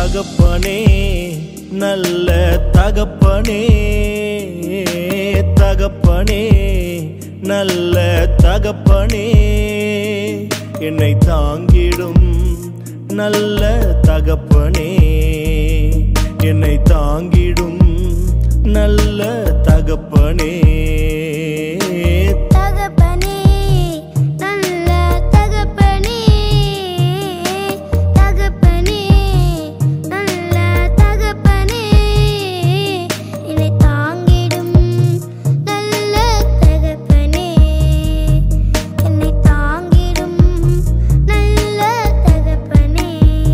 தகப்பனே நல்ல தகப்பனே தகப்பனே நல்ல தகப்பனே என்னை தாங்கிடும் நல்ல தகப்பனே என்னை தாங்கிடும் நல்ல தகப்பனே தகப்பனே நல்ல தகப்பனே தகப்பனே நல்ல தகப்பனே என்னை தாங்கிடும் நல்ல தகப்பனே என்னை தாங்கிடும் நல்ல தகப்பனே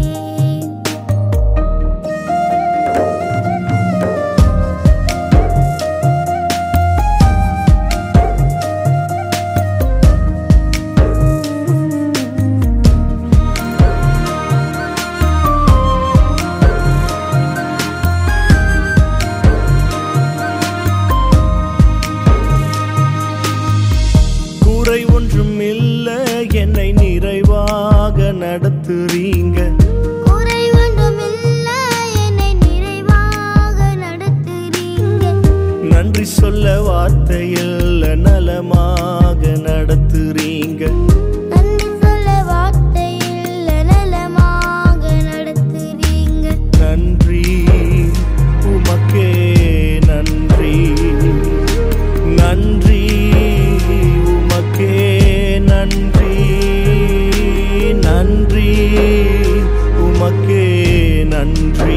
குறை ஒன்றும் இல்ல என்னை நிறைவாக நடத்துறீங்க குறை ஒன்றுமில்ல என்னை நிறைவாக நடத்துறீங்க நன்றி சொல்ல வார்த்தையில் நலமாக நடத்துறீங்க நன்றி சொல்ல வார்த்தையில் நலமாக நடத்துறீங்க நன்றி உமக்கே நன்றி நன்றி உமக்கே நன்றி நன்றி உமக்கே நன்றி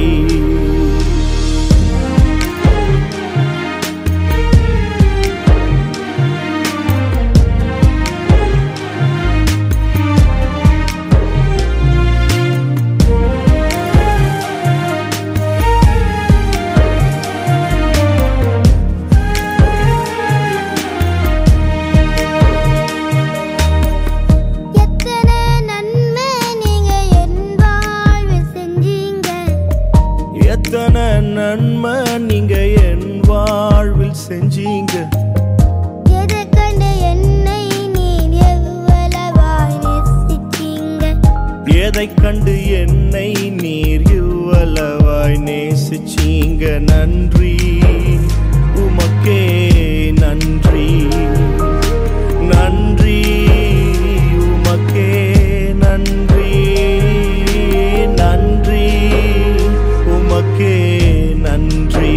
எத்தனை நன்மை நீங்க என் வாழ்வில் செஞ்சீங்க எத்தனை நன்மை நீங்க என் வாழ்வில் செஞ்சீங்க எதை கண்டு என்னை நீர் எவ்வளவாய் நேசிச்சீங்க எதை கண்டு என்னை நீர் இவ்வளவாய் நேசிச்சீங்க நன்றி உமக்கே நன்றி நன்றி உமக்கே நன்றி நன்றி உமக்கே நன்றி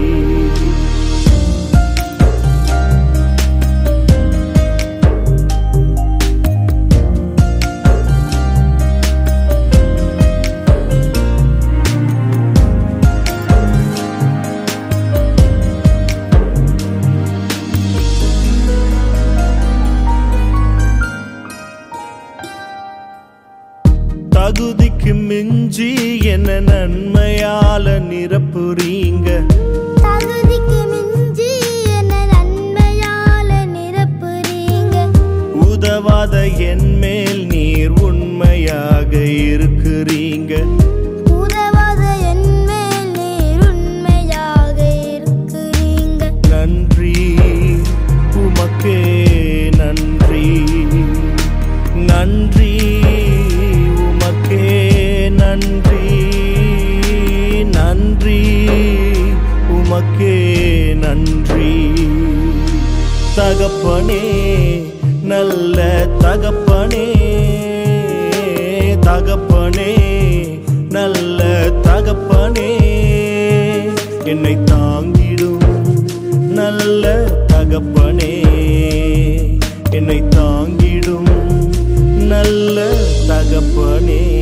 தகுதிக்கு மிஞ்சி என்ன நன்மையால நிரப்புறீங்க தகுதிக்கு மிஞ்சி என்ன நன்மையால நிரப்புறீங்க உதவாத என் மேல் நீர் உண்மையாக இருக்கிறீங்க உதவாத என் மேல் நீர் உண்மையாக இருக்கிறீங்க நன்றி உமக்கே நன்றி நன்றி உமக்கே நன்றி நன்றி உமக்கே நன்றி தகப்பனே நல்ல தகப்பனே தகப்பனே நல்ல தகப்பனே என்னை தாங்கிடும் நல்ல தகப்பனே என்னை தாங்கிடும் நல்ல தகப்பனே